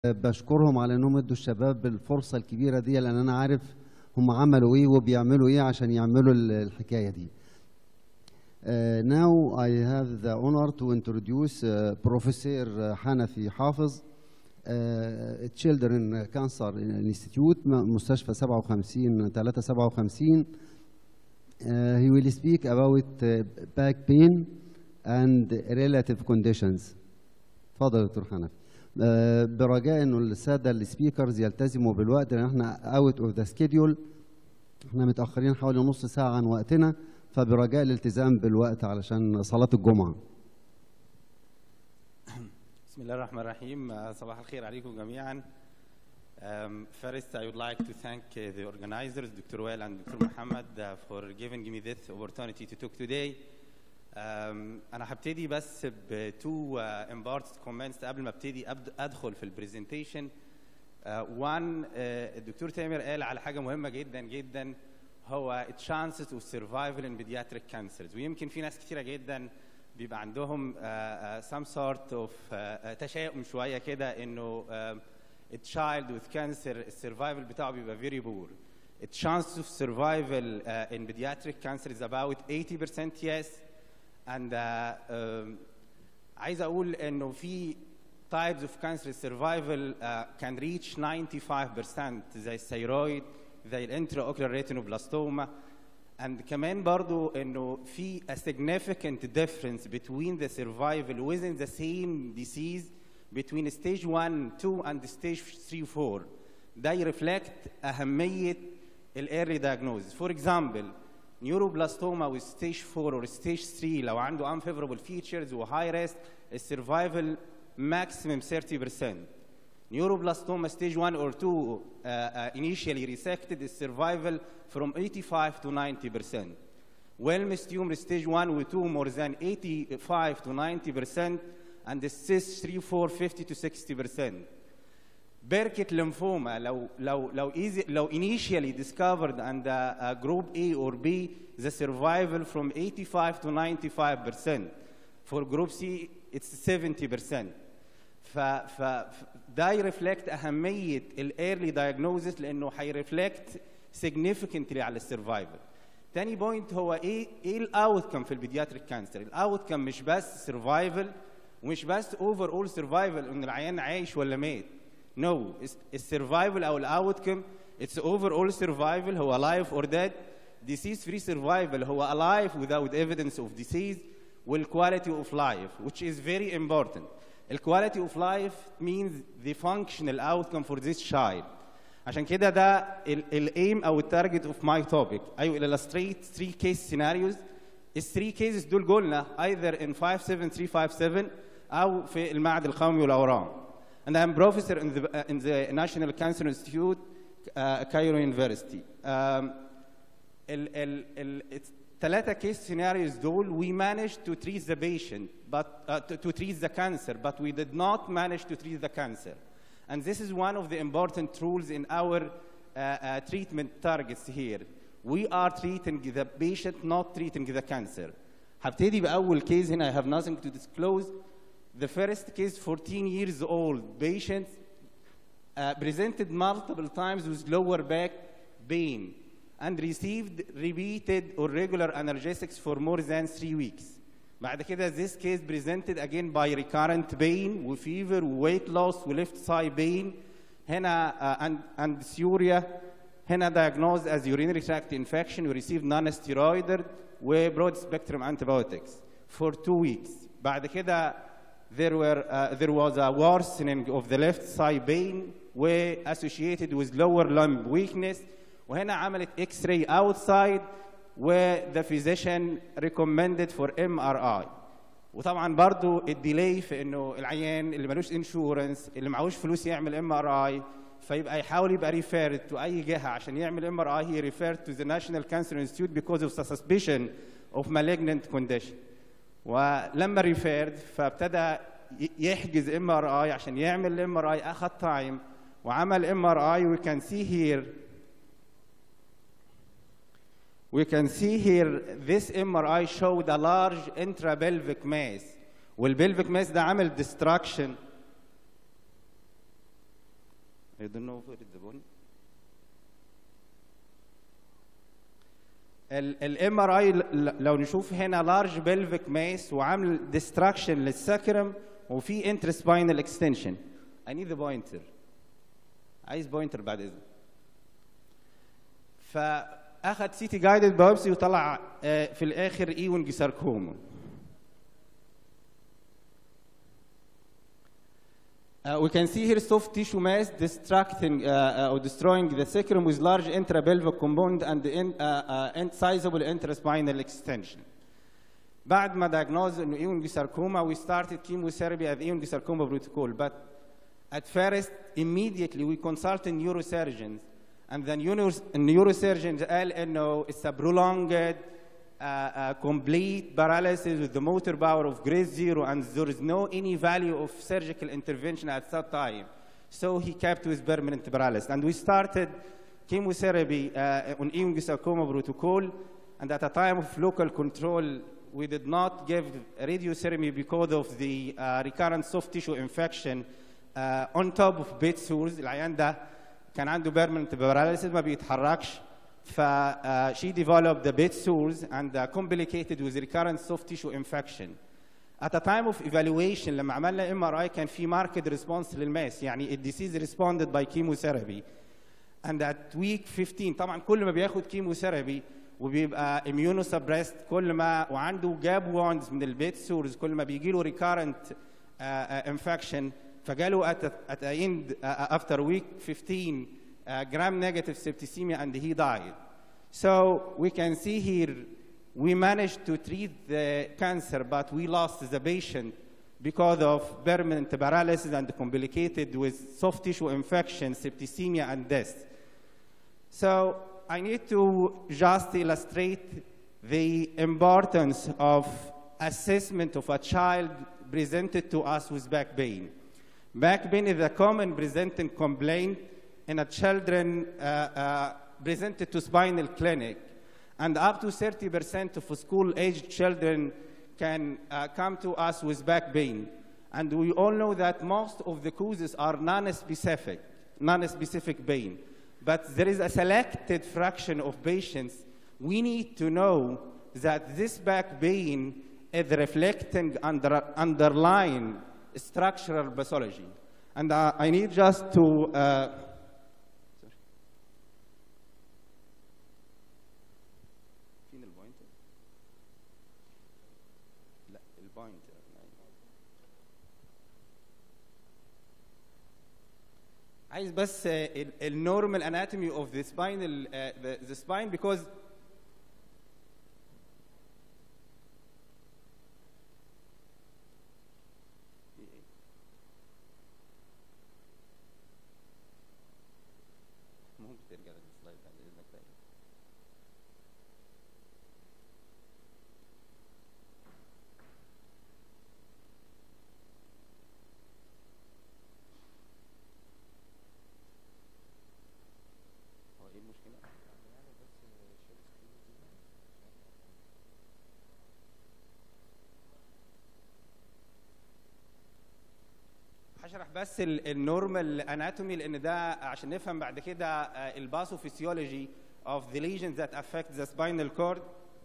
بشكرهم على انهم ادوا الشباب الفرصه الكبيره دي لان انا عارف هم عملوا ايه وبيعملوا ايه عشان يعملوا ال- الحكايه دي. Uh, now I have the honor to introduce uh, Professor حنفي حافظ uh, Children Cancer Institute م- مستشفى 57 357 Uh, he will speak about uh, back pain and relative conditions. اتفضل يا دكتور حنفي. آه، برجاء انه الساده السبيكرز يلتزموا بالوقت لان احنا اوت اوف ذا سكيدول احنا متاخرين حوالي نص ساعه عن وقتنا فبرجاء الالتزام بالوقت علشان صلاه الجمعه. بسم الله الرحمن الرحيم آه، صباح الخير عليكم جميعا Um, first, I would like to thank uh, the organizers, Dr. Well and Dr. Muhammad, uh, for giving me this opportunity to talk today. Um, أنا هبتدي بس ب two uh, important comments قبل ما ابتدي أبد- أدخل في البرزنتيشن. Uh, one, uh, الدكتور تامر قال على حاجة مهمة جدا جدا هو chances of survival in pediatric cancers ويمكن في ناس كتيرة جدا بيبقى عندهم uh, uh, some sort of uh, uh, تشاؤم شوية كده إنه uh, a child with cancer السرفايفل بتاعه بيبقى very poor. The chance of survival uh, in pediatric cancer is about 80% yes and uh, um, عايز اقول انه في types of cancer survival uh, can reach 95% زي الثيرويد زي الانتراocular retinoblastoma and كمان برضو انه في a significant difference between the survival within the same disease between stage 1, 2 and stage 3, 4 ده يرفلكت أهمية ال early diagnosis. For example, neuroblastoma with stage 4 or stage 3 لو عنده unfavorable features و high risk السرفايفل maximum 30%. Neuroblastoma stage 1 or 2 uh, uh, initially resected is survival from 85 to 90%. Wellness tumor stage 1 و 2 more than 85 to 90% and the cyst 3 4 50 to 60%. Burkitt lymphoma لو لو لو easy لو initially discovered and uh, uh, group A or B the survival from 85 to 95%. For group C it's 70%. ف ف ف- ده يرفلكت اهميه الايرلي diagnosis لانه هيرفلكت significantly على السرفايفل. تاني بوينت هو ايه ايه الاوتكم في البيدياتريك كانسر؟ الاوتكم مش بس سرفايفل ومش بس اوفر اول سرفايفل ان العيان عايش ولا مات. نو no. السرفايفل او الاوتكم اتس اوفر اول سرفايفل هو لايف اور ديد disease free survival هو alive without evidence of disease والquality of life which is very important. The quality of life means the functional outcome for this child. عشان كده ده الايم او التارجت اوف ماي توبيك I will illustrate three case scenarios ال three cases دول قلنا either in 57357 او في المعهد القومي والاورام and I'm professor in the, in the National Cancer Institute uh, Cairo University um, ال ال ال الثلاثة case scenarios دول we managed to treat the patient but uh, to, to treat the cancer but we did not manage to treat the cancer and this is one of the important rules in our uh, uh, treatment targets here we are treating the patient not treating the cancer هبتدي بأول case هنا I have nothing to disclose the first case 14 years old patient uh, presented multiple times with lower back pain and received repeated or regular analgesics for more than three weeks. بعد كده this case presented again by recurrent pain وفيفر وweight loss ولeft side pain هنا uh, and, and dysuria هنا diagnosed as urinary tract infection we received non-steroidal وبرود spectrum antibiotics for two weeks. بعد كده there were uh, there was a worsening of the left side pain were associated with lower limb weakness وهنا عملت اكس راي outside where the physician recommended for MRI وطبعا برضو الديلي في انه العيان اللي ملوش انشورنس اللي معهوش فلوس يعمل ام ار اي فيبقى يحاول يبقى ريفيرد تو اي جهه عشان يعمل ام ار اي هي ريفيرد تو ذا ناشونال كانسر انستيتيوت because of the suspicion of malignant condition ولما ريفيرد فابتدى ي- يحجز ام ار اي عشان يعمل الام ار اي اخذ تايم وعمل ام ار اي we can see here we can see here this MRI showed a large intrapelvic mass والبلفيك mass ده عامل destruction I don't know where is the bone. الام ار اي لو نشوف هنا لارج بلفيك ماس وعامل ديستراكشن للسكرم وفي انترسباينال اكستنشن I need the pointer عايز بوينتر بعد اذنك فاخد سيتي جايدد بايوبسي وطلع آه، في الاخر ايونج ساركوما Uh, we can see here soft tissue mass distracting uh, uh, or destroying the sacrum with large intrapelvic component and in, uh, uh, and sizable intraspinal extension. بعد ما diagnosed انه Ewing sarcoma, we started chemotherapy at Ewing sarcoma protocol. But at first, immediately we consulted neurosurgeons, and the neuro- neurosurgeons قال انه it's a prolonged uh, uh, complete paralysis with the motor power of grade zero, and there is no any value of surgical intervention at that time. So he kept with permanent paralysis. And we started chemotherapy uh, on Ewing sarcoma protocol, and at a time of local control, we did not give radiotherapy because of the uh, recurrent soft tissue infection uh, on top of bed sores. العيان ده كان عنده permanent paralysis ما بيتحركش. ف uh, she developed the bed sores and uh, complicated with recurrent soft tissue infection. At a time of evaluation لما عملنا ام ار اي كان في marked response للماس يعني الديسيز responded by chemotherapy. And at week 15 طبعا كل ما بياخد كيموثيرابي وبيبقى immunosuppressed كل ما وعنده جاب وونز من البيت سورز كل ما بيجي له recurrent uh, uh, infection فجاله at, at the end uh, after week 15 uh, gram negative septicemia and he died. So we can see here we managed to treat the cancer but we lost the patient because of permanent paralysis and complicated with soft tissue infection, septicemia and death. So I need to just illustrate the importance of assessment of a child presented to us with back pain. Back pain is a common presenting complaint in a children uh, uh, presented to spinal clinic. And up to 30% of school-aged children can uh, come to us with back pain. And we all know that most of the causes are non-specific, non-specific pain. But there is a selected fraction of patients. We need to know that this back pain is reflecting under, underlying structural pathology. And uh, I need just to uh, فين البوينتر؟ لا البوينتر عايز بس النورمال اناتومي اوف ذا سباين ذا سباين because ممكن ترجع للسلايد بعد اذنك تاني هو ايه المشكلة؟ هشرح بس النورمال اناتومي لان ده عشان نفهم بعد كده الباثوفيسيولوجي of the lesions that affect the spinal cord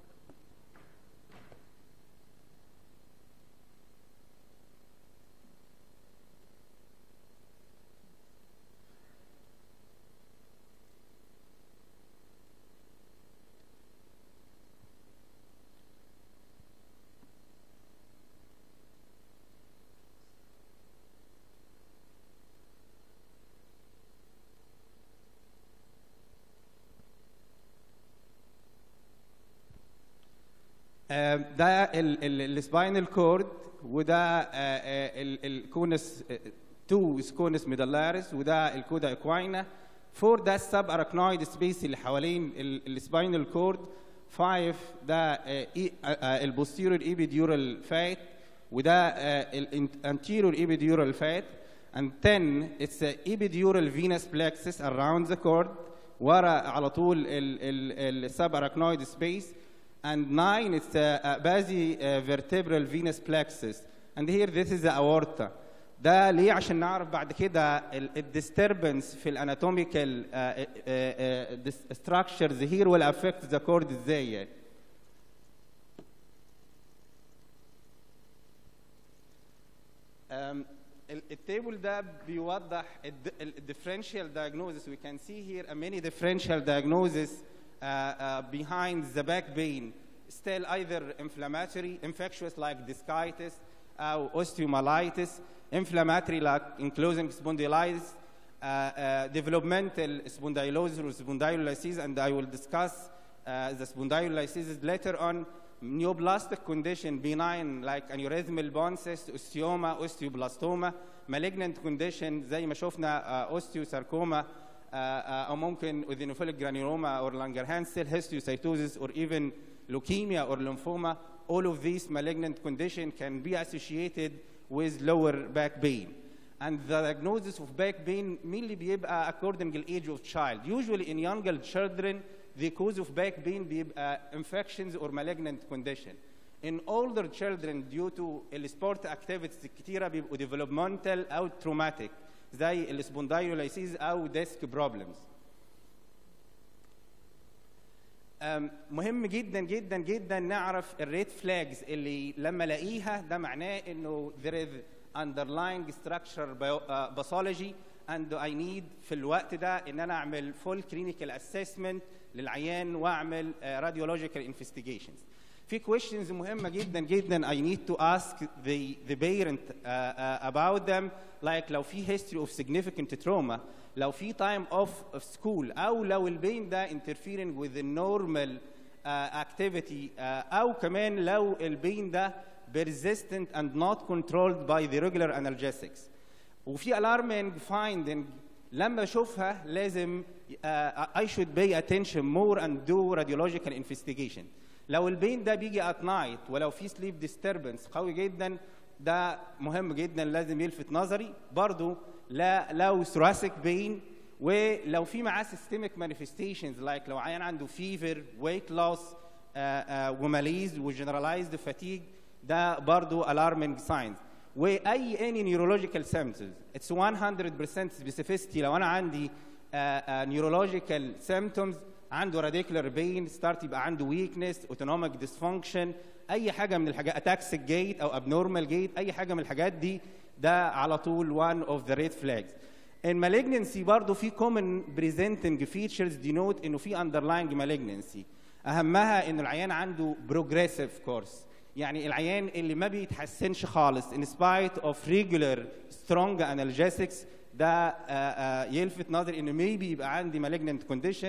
آه، ده السباينال كورد وده الكونس تو سكونس ميدالاريس وده الكودا اكواينا فور ده السب اراكنويد سبيس اللي حوالين السباينال كورد فايف ده البوستيريور ايبيديورال فات وده الانتيريور ايبيديورال فات and 10 it's a epidural venous plexus around the cord ورا على طول السب اراكنويد سبيس and nine it's a, a basivertebral venous plexus and here this is the aorta ده ليه عشان نعرف بعد كده الديستربنس في الاناتوميكال ستراكشرز هير will affect the cord ازاي يعني Um, ال- التيبل ده بيوضح الديفرنشال diagnosis we can see here a many differential diagnosis uh, uh, behind the back pain still either inflammatory infectious like discitis or osteomyelitis inflammatory like ankylosing spondylitis uh, uh, developmental spondylosis or spondylolysis and I will discuss uh, the spondylolysis later on neoplastic condition benign like aneurysmal bone cyst osteoma osteoblastoma malignant condition زي ما شفنا uh, osteosarcoma uh, uh, او ممكن eosinophilic granuloma or Langerhans cell histiocytosis or even leukemia or lymphoma all of these malignant condition can be associated with lower back pain and the diagnosis of back pain mainly بيبقى according to the age of child usually in younger children the cause of back pain بيبقى infections or malignant condition. In older children due to السبورت activities الكتيرة بيبقوا developmental أو traumatic زي السبوندايوليسيس أو desk problems. أم، مهم جدا جدا جدا نعرف الريد فلاجز اللي لما الاقيها ده معناه انه there is underlying structure bio, uh, pathology and I need في الوقت ده ان انا اعمل full clinical assessment للعيان واعمل uh, radiological investigations. في questions مهمة جدا جدا I need to ask the, the parent uh, uh, about them like لو في history of significant trauma لو في time off of school أو لو البين ده interfering with the normal uh, activity uh, أو كمان لو البين ده persistent and not controlled by the regular analgesics وفي alarming finding لما اشوفها لازم uh, I should pay attention more and do radiological investigation لو البين ده بيجي at night ولو في sleep disturbance قوي جدا ده مهم جدا لازم يلفت نظري برضو لا لو thoracic pain ولو في معاه systemic manifestations like لو عيان عنده fever weight loss uh, uh, وماليز وجنرالايزد fatigue ده برضو alarming signs واي any neurological symptoms it's 100% specificity لو انا عندي uh, uh, neurological symptoms عنده radicular pain start يبقى عنده weakness autonomic dysfunction اي حاجه من الحاجات ataxic gait او abnormal gait اي حاجه من الحاجات دي ده على طول one of the red flags in malignancy برضه في common presenting features denote انه في underlying malignancy اهمها انه العيان عنده progressive course يعني العيان اللي ما بيتحسنش خالص in spite of regular strong analgesics ده uh, uh, يلفت نظري انه maybe يبقى عندي malignant condition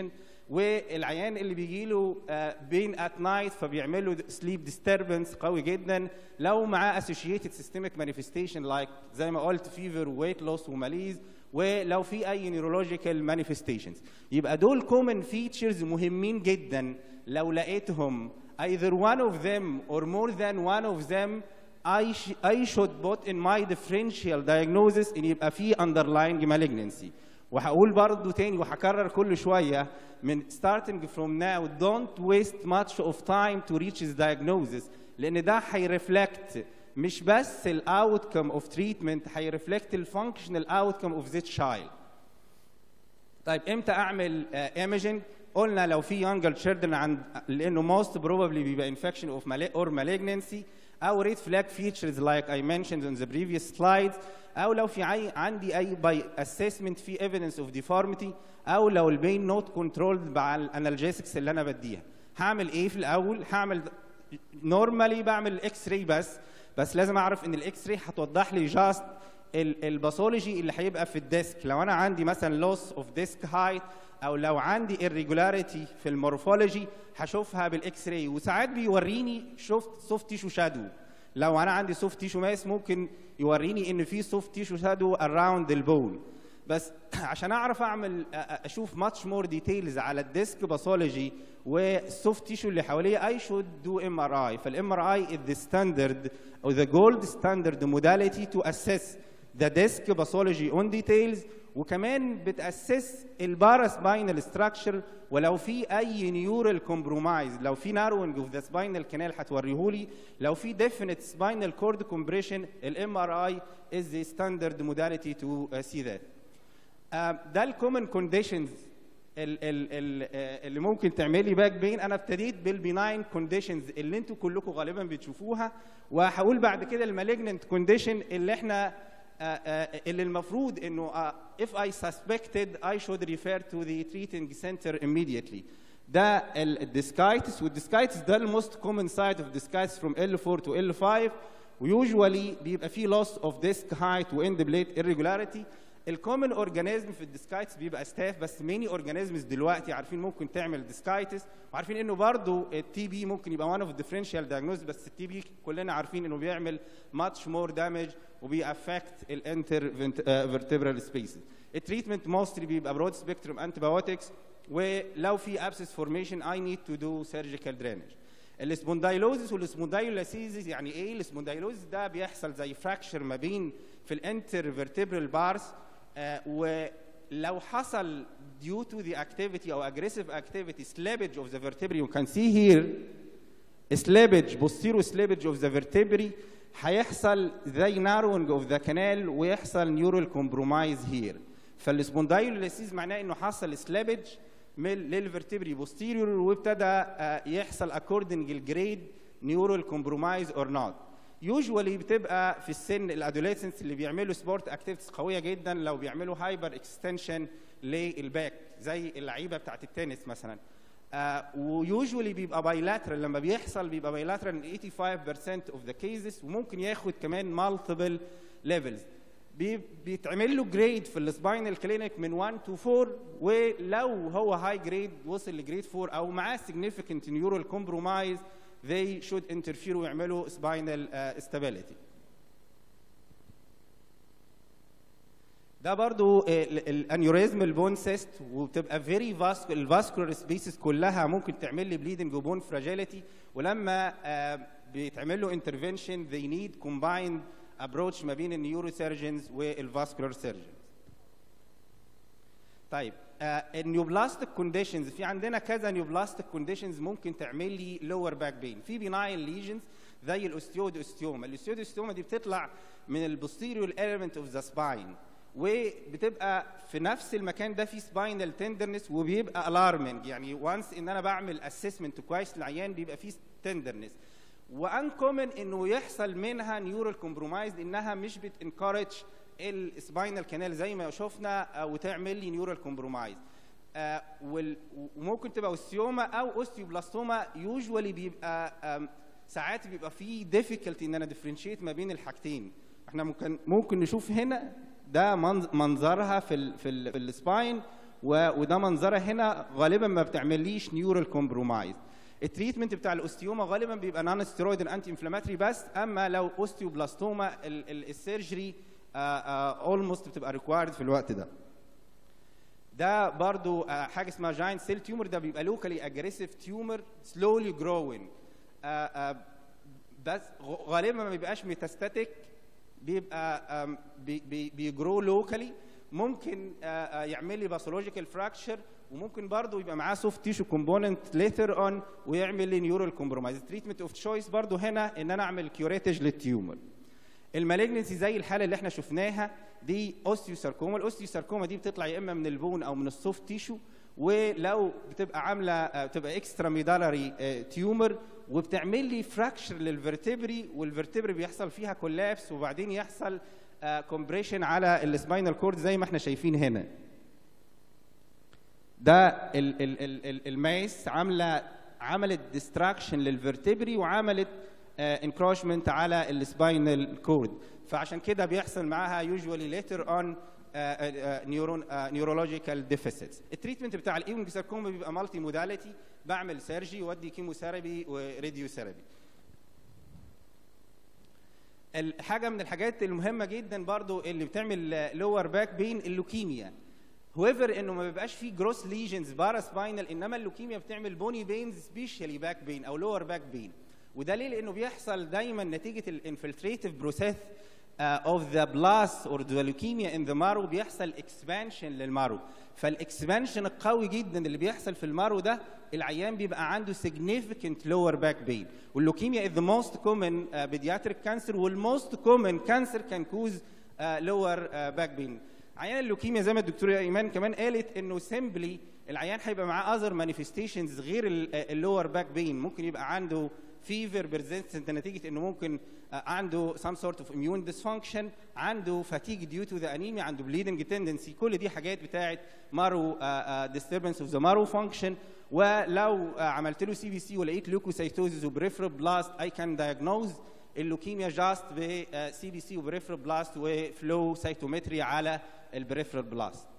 والعيان اللي بيجي له بين ات نايت فبيعمل له سليب ديستربنس قوي جدا لو معاه اسوشيتد سيستميك مانيفستيشن لايك زي ما قلت فيفر وويت لوس وماليز ولو في اي نيورولوجيكال مانيفستيشنز يبقى دول كومن فيتشرز مهمين جدا لو لقيتهم either one of them or more than one of them I, sh I should put in my differential diagnosis ان يبقى في underlying malignancy وهقول برضو تاني وهكرر كل شويه من starting from now don't waste much of time to reach this diagnosis لان ده هيرفلكت مش بس الاوتكم اوف تريتمنت هيرفلكت الفانكشنال اوتكم اوف ذيس child طيب امتى اعمل ايمجنج قلنا لو في younger children عند لانه most probably بيبقى infection of mali or malignancy او red flag features like I mentioned on the previous slides او لو في عي عندي اي by assessment في evidence of deformity او لو البين not controlled مع الانالجيسكس اللي انا بديها هعمل ايه في الاول هعمل نورمالي بعمل الاكس راي بس بس لازم اعرف ان الاكس راي هتوضح لي جاست الباثولوجي اللي هيبقى في الديسك لو انا عندي مثلا لوس اوف ديسك هايت او لو عندي irregularity في المورفولوجي هشوفها بالاكس راي وساعات بيوريني شفت سوفت تيشو شادو لو انا عندي سوفت تيشو ماس ممكن يوريني ان في سوفت تيشو شادو اراوند البون بس عشان اعرف اعمل اشوف ماتش مور ديتيلز على الديسك باثولوجي والسوفت تيشو اللي حواليه اي شود دو ام ار اي فالام ار اي از ذا ستاندرد او ذا جولد ستاندرد موداليتي تو اسس the disc pathology on details وكمان بتاسس الباراسباينال ستراكشر ولو في اي نيورال كومبرومايز لو في ناروينج اوف ذا سباينال كانال هتوريهولي لو في ديفينيت سباينال كورد كومبريشن الام ار اي از ذا ستاندرد موداليتي تو سي ذات ده الكومن كونديشنز اللي ممكن تعملي باك بين انا ابتديت بالبيناين كونديشنز اللي انتوا كلكم غالبا بتشوفوها وهقول بعد كده المالجننت كونديشن اللي احنا آه، آه، اللي المفروض انه آه، if I suspected I should refer to the treating center immediately ده الديسكايتس والديسكايتس ده الموست كومن سايد اوف ديسكايتس from L4 to L5 ويوجوالي بيبقى فيه loss of disc height واند بليت irregularity الكومن اورجانيزم في الديسكايتس بيبقى ستاف بس ميني اورجانيزمز دلوقتي عارفين ممكن تعمل ديسكايتس وعارفين انه برضو التي بي ممكن يبقى وان اوف ديفرنشال دايجنوز بس التي بي كلنا عارفين انه بيعمل ماتش مور دامج وبيأفكت الانتر فيرتبرال سبيسز التريتمنت موستلي بيبقى برود سبيكتروم انتيبيوتكس ولو في ابسس فورميشن اي نيد تو دو سيرجيكال درينج السبوندايلوزس والسبوندايلوسيزيس يعني ايه السبوندايلوزس ده بيحصل زي فراكشر ما بين في الانتر فيرتبرال بارس آه، ولو حصل due to the activity or aggressive activity slippage of the vertebrae you can see here slippage posterior slippage of the vertebrae هيحصل زي narrowing of the canal ويحصل neural compromise here فالسبوندايلوسيس معناه انه حصل slippage من للفرتبري posterior وابتدى آه، يحصل according الجريد neural compromise or not يوجوالي بتبقى في السن الادوليسنس اللي بيعملوا سبورت اكتيفيتيز قويه جدا لو بيعملوا هايبر اكستنشن للباك زي اللعيبه بتاعت التنس مثلا آه ويوجوالي بيبقى بايلاترال لما بيحصل بيبقى بايلاترال 85% اوف ذا كيسز وممكن ياخد كمان مالتيبل ليفلز بيتعمل له جريد في السباينال كلينيك من 1 تو 4 ولو هو هاي جريد وصل لجريد 4 او معاه significant neural compromise they should interfere ويعملوا spinal uh, stability. ده برضو الانيوريزم البون سيست وبتبقى فيري فاسكولار الفاسكولار سبيسز كلها ممكن تعمل لي بليدنج وبون فراجيليتي ولما uh, بيتعمل له انترفنشن they need combined approach ما بين النيورو سيرجنز والفاسكولار سيرجنز. طيب النيوبلاستيك كونديشنز في عندنا كذا نيوبلاستيك كونديشنز ممكن تعمل لي لور باك بين في بينايل ليجنز زي الاوستيود اوستيوما الاوستيود اوستيوما دي بتطلع من البوستيريور element اوف ذا سباين وبتبقى في نفس المكان ده في سباينال تندرنس وبيبقى الارمنج يعني وانس ان انا بعمل اسسمنت كويس للعيان بيبقى فيه تندرنس وان كومن انه يحصل منها نيورال كومبرومايز انها مش بتنكارج السباينال كانال زي ما شفنا وتعمل لي نيورال كومبرومايز وممكن تبقى اوستيوما او اوستيوبلاستوما يوجوالي بيبقى ساعات بيبقى في ديفيكولتي ان انا ديفرنشيت ما بين الحاجتين احنا ممكن ممكن نشوف هنا ده منظرها في ال في, ال في السباين وده منظرها هنا غالبا ما بتعمليش نيورال كومبرومايز التريتمنت بتاع الاوستيوما غالبا بيبقى نون ستيرويد انتي انفلاماتري بس اما لو اوستيوبلاستوما السيرجري اولموست بتبقى ريكوايرد في الوقت ده ده برضو uh, حاجه اسمها جاينت سيل تيومر ده بيبقى لوكالي اجريسيف تيومر سلولي جروينج بس غالبا ما بيبقاش ميتاستاتيك بيبقى um, بي بي بيجرو لوكالي ممكن uh, uh, يعمل لي باثولوجيكال فراكشر وممكن برضه يبقى معاه سوفت تيشو كومبوننت ليتر اون ويعمل لي نيورال كومبرومايز تريتمنت اوف تشويس برضه هنا ان انا اعمل كيوريتج للتيومر المالجنسي زي الحاله اللي احنا شفناها دي اوستيوساركوما الاوستيوساركوما دي بتطلع يا اما من البون او من السوفت تيشو ولو بتبقى عامله بتبقى اكسترا ميدالري تيومر وبتعمل لي فراكشر للفرتبري والفرتبري بيحصل فيها كولابس وبعدين يحصل كومبريشن على السباينال كورد زي ما احنا شايفين هنا ده ال ال ال المايس عامله عملت ديستراكشن للفرتبري وعملت انكروشمنت على السباينال كورد فعشان كده بيحصل معاها يوجوالي ليتر اون نيورون نيورولوجيكال ديفيسيتس التريتمنت بتاع الايونج ساركوما بيبقى مالتي موداليتي بعمل سيرجي وادي كيموثيرابي وراديو ثيرابي الحاجه من الحاجات المهمه جدا برضو اللي بتعمل لور باك بين اللوكيميا هويفر انه ما بيبقاش فيه جروس ليجنز بارا سباينال انما اللوكيميا بتعمل بوني بينز سبيشالي باك بين او لور باك بين وده ليه لانه بيحصل دايما نتيجه الانفلتريتيف بروسيس uh, of the blast or the leukemia in the marrow بيحصل expansion للمارو فالاكسبانشن القوي جدا اللي بيحصل في المارو ده العيان بيبقى عنده significant lower back pain واللوكيميا is the most common uh, pediatric cancer والmost common cancer can cause uh, lower uh, back pain عيان اللوكيميا زي ما الدكتوره ايمان كمان قالت انه سيمبلي العيان هيبقى معاه اذر مانيفستيشنز غير اللور باك بين ممكن يبقى عنده فيفر بيرزنت نتيجه انه ممكن عنده some sort of immune dysfunction عنده fatigue due to the anemia عنده bleeding tendency كل دي حاجات بتاعت مارو disturbance of the marrow function ولو عملت له سي بي سي ولقيت ليوكوسايتوزيس وبريفرال بلاست I can diagnose اللوكيميا جاست بسي بي سي وبريفرال بلاست وفلو سايتومتري على البريفرال بلاست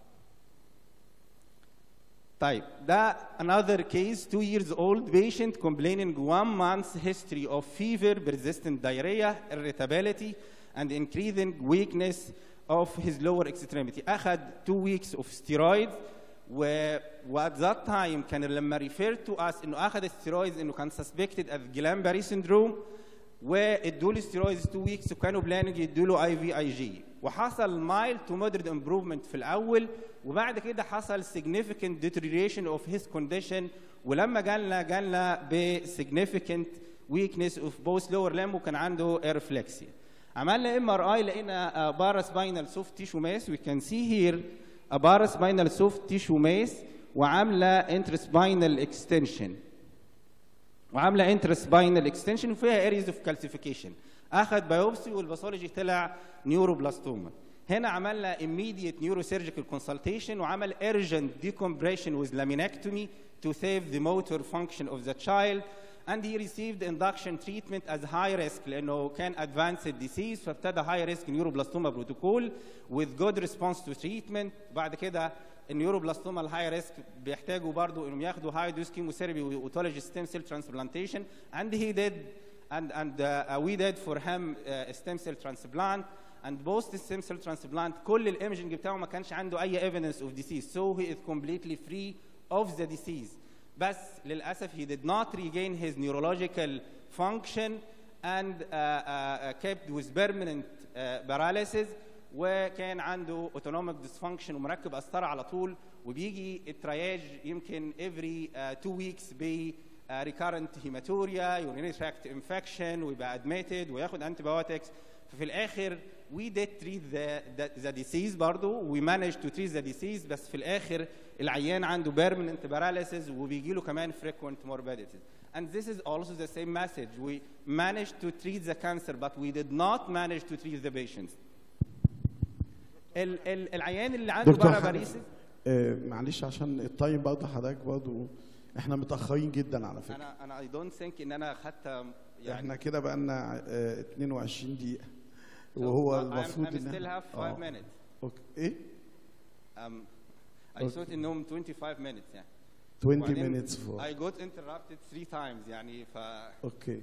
طيب ده another case two years old patient complaining one month's history of fever persistent diarrhea irritability and increasing weakness of his lower extremity اخذ two weeks of steroids و at that time كان لما referred to us انه اخذ الستيرويدز انه كان suspected as Guillain-Barré syndrome وادوا له ستيرويدز 2 ويكس وكانوا بلاننج يدوا له اي في اي جي وحصل مايل تو مودريت امبروفمنت في الاول وبعد كده حصل significant deterioration of his condition ولما جالنا جالنا ب significant weakness of both lower limb وكان عنده ارفلكسيا عملنا ام ار اي لقينا باراسباينال سوفت تيشو ماس وي كان سي هير باراسباينال سوفت تيشو ماس وعامله انترسباينال اكستنشن وعامله انترسباينال اكستنشن وفيها اريز اوف كالسيفيكيشن اخذ بايوبسي والباثولوجي طلع نيوروبلاستوما هنا عملنا immediate neurosurgical consultation وعمل urgent decompression with laminectomy to save the motor function of the child and he received induction treatment as high risk لانه كان advanced disease فابتدى high risk neuroblastoma protocol with good response to treatment بعد كده النيوروبلاستوما الهاي ريسك بيحتاجوا برضو انهم ياخدوا هاي دوز كيموثيرابي واوتولوجي ستيم سيل ترانسبلانتيشن and he did and and uh, we did for him uh, stem cell transplant and post stem cell transplant كل الايمجنج بتاعه ما كانش عنده اي evidence of disease so he is completely free of the disease بس للاسف he did not regain his neurological function and uh, uh, kept with permanent uh, paralysis وكان عنده اوتونوميك ديسفانكشن ومركب قسطره على طول وبيجي الترياج يمكن every uh, two weeks ب uh, recurrent hematuria urinary tract infection ويبقى admitted وياخد antibiotics ففي الاخر we did treat the, the, the disease برضه we managed to treat the disease بس في الاخر العيان عنده permanent paralysis وبيجي له كمان frequent morbidities and this is also the same message we managed to treat the cancer but we did not manage to treat the patients ال ال العيان اللي عنده دكتور باراباريسيس حنفي، آه معلش عشان التايم برضه حضرتك برضه احنا متاخرين جدا على فكره انا انا اي دونت ثينك ان انا خدت احنا يعني كده بقى لنا آه 22 دقيقه وهو المفروض I'm, I'm still إن- have 5 آه. minutes اوكي ايه um, I thought انهم 25 minutes يعني 20 وبعدين minutes for I got interrupted three times يعني ف اوكي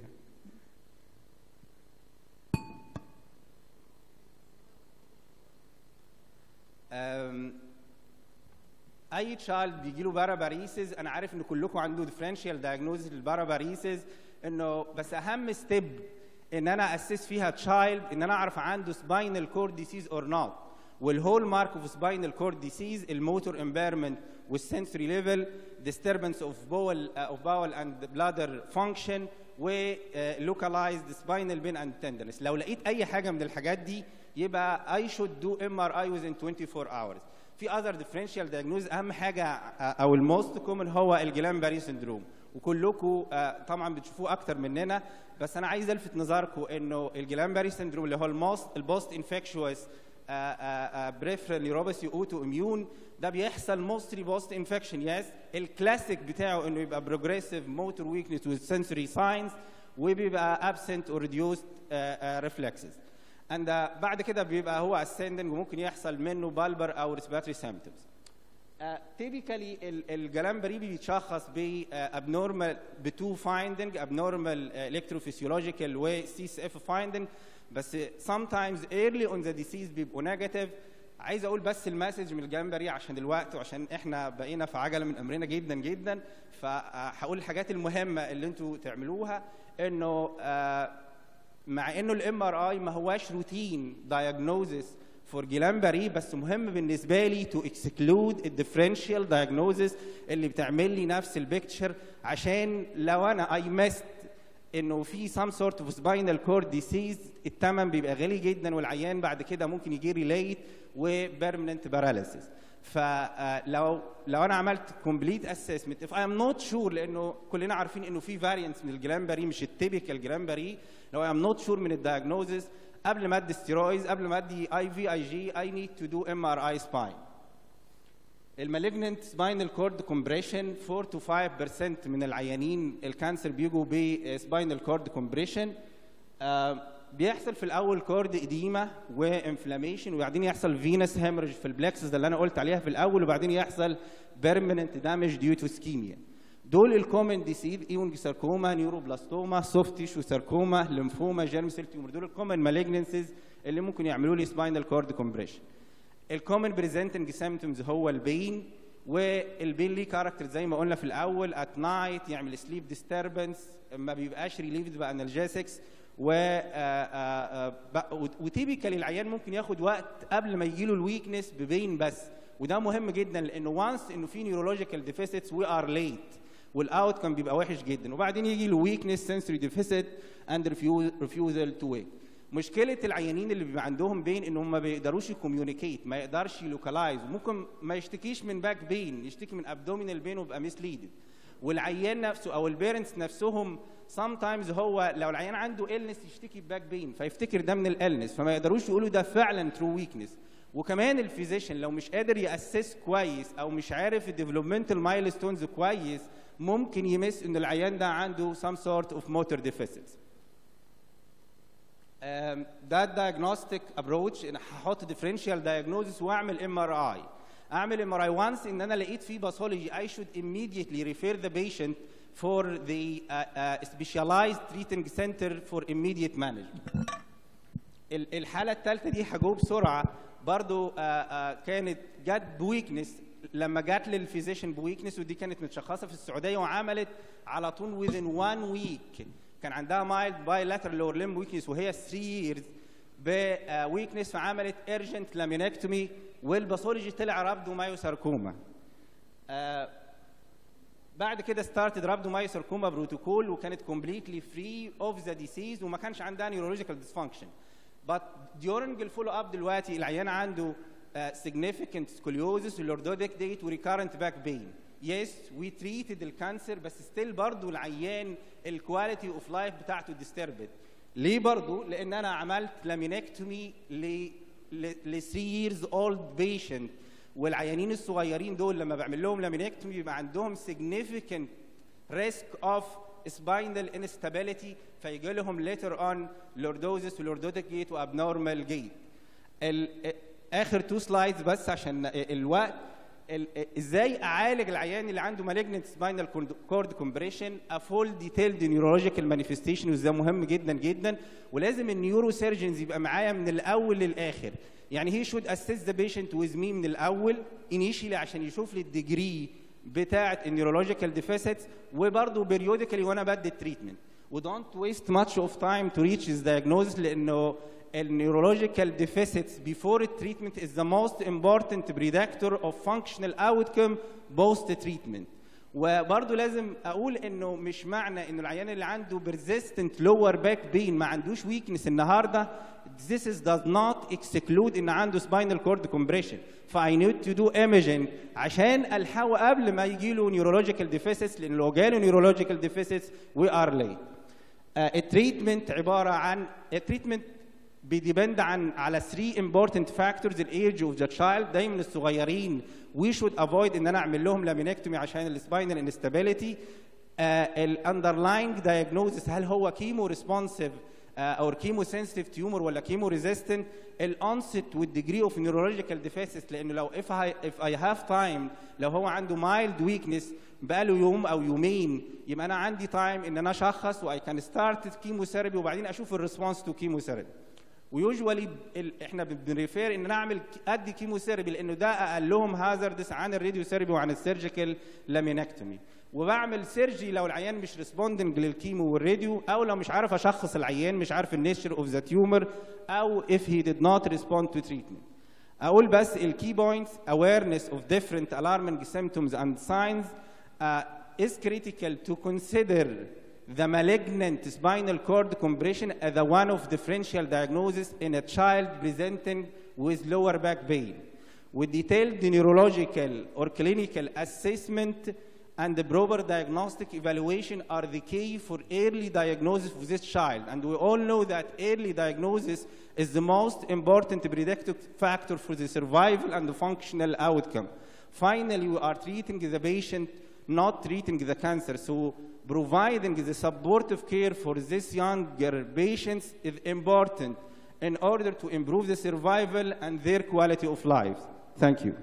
um, اي تشايلد بيجي له باراباريسز انا عارف ان كلكم عنده ديفرنشال دايجنوزز للباراباريسز انه بس اهم ستيب ان انا اسس فيها تشايلد ان انا اعرف عنده سباينال كورد ديسيز اور نوت والهول مارك اوف سباينال كورد ديسيز الموتور امبيرمنت والسنسوري ليفل disturbance of bowel uh, of bowel and bladder function و uh, localized spinal pain and tenderness لو لقيت اي حاجه من الحاجات دي يبقى I should do MRI within 24 hours في other differential diagnosis اهم حاجه uh, او الموست كومن هو الجلان باري سندروم وكلكم uh, طبعا بتشوفوه اكتر مننا بس انا عايز الفت نظركم انه الجلان باري سندروم اللي هو الموست البوست انفكشوس بريفرال نيوروباثي اوتو اميون ده بيحصل موستلي بوست انفكشن يس الكلاسيك بتاعه انه يبقى بروجريسيف موتور ويكنس وذ سنسوري ساينز وبيبقى ابسنت اور ريديوست ريفلكسز اند بعد كده بيبقى هو اسcending وممكن يحصل منه بالبر او ريسبيراتوري سيمبتومز تيبيكالي الجلامبري بيتشخص ب ابنورمال بتو فايندنج ابنورمال الكتروفيسيولوجيكال و سي اس اف فايندنج بس sometimes early on the disease بيبقوا نيجاتيف عايز اقول بس المسج من الجمبري عشان الوقت وعشان احنا بقينا في عجله من امرنا جدا جدا فهقول الحاجات المهمه اللي انتوا تعملوها انه آه مع انه الام ار اي ما هواش روتين دايجنوزس فور جيلامبري بس مهم بالنسبه لي تو اكسكلود الديفرنشال دايجنوزس اللي بتعمل لي نفس البيكتشر عشان لو انا اي مست انه في سام سورت اوف سباينال كورد ديسيز الثمن بيبقى غالي جدا والعيان بعد كده ممكن يجي ريليت وبيرمننت باراليسيس فلو لو انا عملت كومبليت اسسمنت اف اي ام نوت شور لانه كلنا عارفين انه في فاريانتس من الجلامبري مش التيبيكال جلامبري لو اي ام نوت شور من الدايجنوزس قبل ما ادي ستيرويدز قبل ما ادي اي في اي جي اي نيد تو دو ام ار اي سباين المالجننت سباينال كورد كومبريشن 4 to 5% من العيانين الكانسر بيجوا بسباينال كورد كومبريشن بيحصل في الاول كورد اديمه وانفلاميشن وبعدين يحصل فينس هيمرج في البلكسس اللي انا قلت عليها في الاول وبعدين يحصل بيرمننت دامج ديو تو سكيميا دول الكومن ديسيز ايونج ساركوما نيوروبلاستوما سوفت تيشو ساركوما ليمفوما جيرم سيل تيومر دول الكومن مالجنسيز اللي ممكن يعملوا لي سباينال كورد كومبريشن الكومن بريزنتنج سيمتومز هو البين والبين ليه كاركتر زي ما قلنا في الاول ات نايت يعمل سليب ديستربنس ما بيبقاش ريليفد بانالجيسكس و وتيبيكالي العيان ممكن ياخد وقت قبل ما يجي له الويكنس ببين بس وده مهم جدا لانه وانس انه في نيورولوجيكال ديفيسيتس وي ار ليت والاوت كان بيبقى وحش جدا وبعدين يجي له ويكنس سنسوري ديفيسيت اند ريفيوزل تو ويك مشكله العيانين اللي بيبقى عندهم بين انهم ما بيقدروش يكوميونيكيت ما يقدرش يلوكلايز ممكن ما يشتكيش من باك بين يشتكي من ابدومينال بين ويبقى مسليدد والعيان نفسه او البيرنتس نفسهم sometimes هو لو العيان عنده illness يشتكي باك بين فيفتكر ده من الالنس فما يقدروش يقولوا ده فعلا ترو ويكنس وكمان الفيزيشن لو مش قادر ياسس كويس او مش عارف الديفلوبمنتال مايلستونز كويس ممكن يمس ان العيان ده عنده some sort of motor deficits ده الدايجنوستيك ابروتش ان هحط ديفرنشال دايجنوزس واعمل ام ار اي اعمل ام ار اي وانس ان انا لقيت فيه باثولوجي I should immediately refer the patient for the uh, uh, specialized treating center for immediate management. الحالة الثالثة دي هجوه بسرعة برضو uh, uh, كانت جت بويكنس لما جت للفيزيشن بويكنس ودي كانت متشخصة في السعودية وعملت على طول within one week كان عندها مايلد bilateral lower limb weakness وهي 3 years بويكنس فعملت urgent laminectomy والباثولوجي طلع رابدومايوساركوما. آه بعد كده ستارتد رابدومايوساركوما بروتوكول وكانت completely free of the disease وما كانش عندها neurological dysfunction. But during الفولو اب دلوقتي العيان عنده uh, significant scoliosis lordotic date و recurrent back pain. Yes, we treated الكانسر بس ستيل برضه العيان الكواليتي اوف لايف بتاعته disturbed. ليه برضه؟ لان انا عملت لامينكتومي ل ل 3 years old patient والعيانين الصغيرين دول لما بعمل لهم لامينكتومي بيبقى عندهم significant risk of spinal instability فيجي لهم later on lordosis ولوردوتيك جيت وابنورمال جيت. اخر تو سلايدز بس عشان الوقت ازاي اعالج العيان اللي عنده malignant spinal cord compression a full detailed neurological manifestation وده مهم جدا جدا ولازم النيورو سيرجنز يبقى معايا من الاول للاخر يعني هي should assess the patient with me من الاول initially عشان يشوف لي الديجري بتاعه النيورولوجيكال ديفيسيتس وبرضه periodically وانا بدي التريتمنت و don't waste much of time to reach this diagnosis لانه النيورولوجيكال deficits before treatment is the most important predictor of functional outcome post treatment وبرضه لازم اقول انه مش معنى انه العيان اللي عنده persistent lower back pain ما عندوش weakness النهارده this is does not exclude ان عنده spinal cord compression ف I need to do imaging عشان الحقه قبل ما يجي له neurological deficits لان لو جاله neurological deficits we are late. التريتمنت عباره عن التريتمنت بيديبند عن على 3 important factors الايج اوف ذا تشايلد دايما الصغيرين وي شود افويد ان انا اعمل لهم لامينكتومي عشان السباينال انستابيليتي الاندرلاينج دايجنوزس هل هو كيمو ريسبونسيف او كيمو سنسيتيف تيومر ولا كيمو ريزيستنت الانست والديجري اوف نيورولوجيكال ديفيسيس لانه لو اف اي اف اي هاف تايم لو هو عنده مايلد ويكنس بقاله يوم او يومين يبقى انا عندي تايم ان انا اشخص واي كان ستارت كيمو ثيرابي وبعدين اشوف الريسبونس تو كيمو ثيرابي ويوجوالي احنا بنريفير ان نعمل ادي كيموثيرابي لانه ده اقلهم هازاردس عن الراديو ثيرابي وعن السيرجيكال لامينكتومي وبعمل سيرجي لو العيان مش ريسبوندنج للكيمو والراديو او لو مش عارف اشخص العيان مش عارف النيتشر اوف ذا تيومر او if he did not respond to treatment اقول بس الكي بوينتس awareness of different alarming symptoms and signs uh, is critical to consider the malignant spinal cord compression as a one of differential diagnosis in a child presenting with lower back pain with detailed neurological or clinical assessment and the proper diagnostic evaluation are the key for early diagnosis of this child. And we all know that early diagnosis is the most important predictive factor for the survival and the functional outcome. Finally, we are treating the patient, not treating the cancer. So providing the supportive care for these younger patients is important in order to improve the survival and their quality of life. Thank you.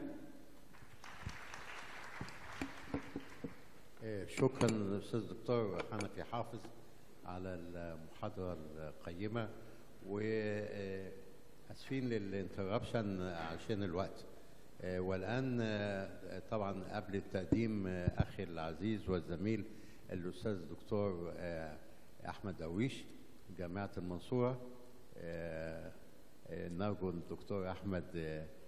إيه، شكرا للاستاذ الدكتور حنفي حافظ على المحاضره القيمه واسفين للانتربشن عشان الوقت إيه، والان آه، طبعا قبل التقديم آه، اخي العزيز والزميل الاستاذ الدكتور آه، احمد درويش جامعه المنصوره آه، آه، نرجو الدكتور احمد آه،